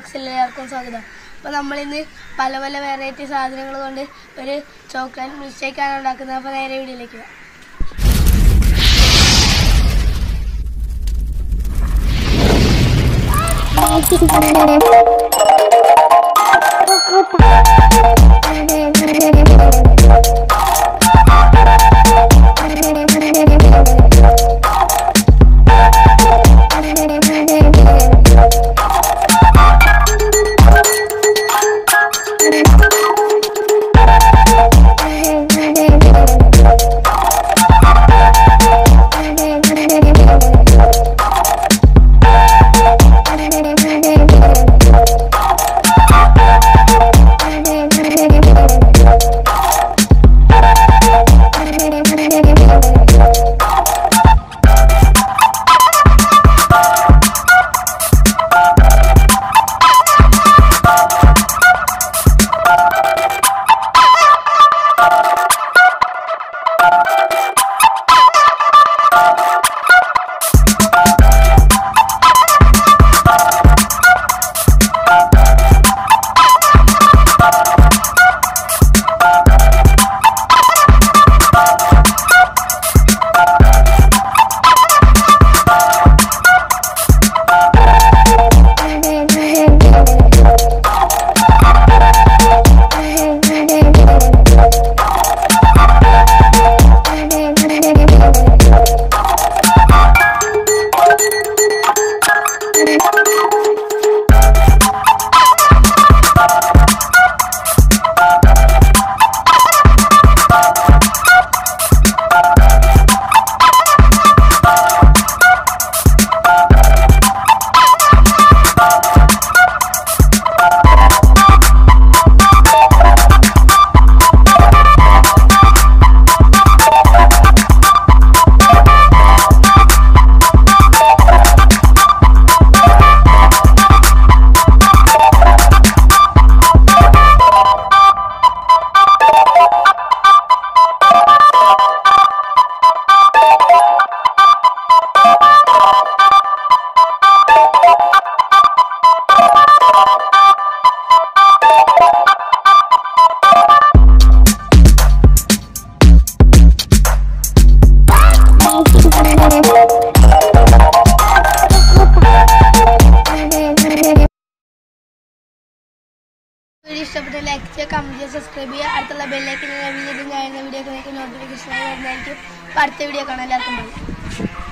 വ്ളോഗ്സിൽ എല്ലാവർക്കും സ്വാഗതം അപ്പോൾ നമ്മളിന്ന് പല പല വെറൈറ്റി സാധനങ്ങൾ കൊണ്ട് ഒരു ചോക്ലേറ്റ് മിൽക്ക് ഉണ്ടാക്കുന്നത് അപ്പോൾ നേരെ വീഡിയോയിലേക്ക് പോകാം വീഡിയോ ഇഷ്ടപ്പെട്ട ലൈക്ക് ചെയ്യുക കമന്റ് ചെയ്യുക സബ്സ്ക്രൈബ് ചെയ്യുക അടുത്തുള്ള ബെല്ലൈക്കിന് വീഡിയോ ഞാൻ വീഡിയോ നോട്ടിഫിക്കേഷൻ വരുന്നതായിരിക്കും അപ്പോൾ അടുത്ത വീഡിയോ കാണാൻ എല്ലാവർക്കും ബൈ